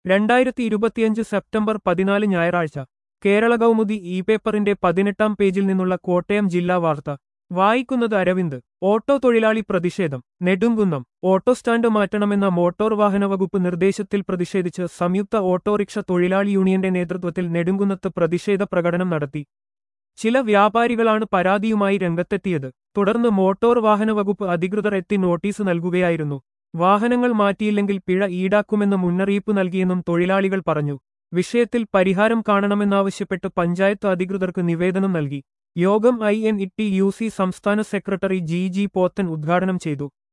രണ്ടായിരത്തി ഇരുപത്തിയഞ്ച് സെപ്റ്റംബർ പതിനാല് ഞായറാഴ്ച കേരള കൗമുദി ഇ പേപ്പറിന്റെ പതിനെട്ടാം പേജിൽ നിന്നുള്ള കോട്ടയം ജില്ലാ വാർത്ത വായിക്കുന്നത് അരവിന്ദ് ഓട്ടോ തൊഴിലാളി പ്രതിഷേധം നെടുങ്കുന്നം ഓട്ടോ സ്റ്റാൻഡ് മാറ്റണമെന്ന മോട്ടോർ വാഹന വകുപ്പ് നിർദ്ദേശത്തിൽ പ്രതിഷേധിച്ച് സംയുക്ത ഓട്ടോറിക്ഷ തൊഴിലാളി യൂണിയന്റെ നേതൃത്വത്തിൽ നെടുങ്കുന്നത്ത് പ്രതിഷേധ പ്രകടനം നടത്തി ചില വ്യാപാരികളാണ് പരാതിയുമായി രംഗത്തെത്തിയത് തുടർന്ന് മോട്ടോർ വാഹന വകുപ്പ് അധികൃതർ എത്തി നോട്ടീസ് നൽകുകയായിരുന്നു വാഹനങ്ങൾ മാറ്റിയില്ലെങ്കിൽ പിഴ ഈടാക്കുമെന്ന് മുന്നറിയിപ്പ് നൽകിയെന്നും തൊഴിലാളികൾ പറഞ്ഞു വിഷയത്തിൽ പരിഹാരം കാണണമെന്നാവശ്യപ്പെട്ട് പഞ്ചായത്ത് അധികൃതർക്ക് നിവേദനം നൽകി യോഗം I N E T U C സംസ്ഥാന സെക്രട്ടറി ജി ജി പോത്തൻ ഉദ്ഘാടനം ചെയ്തു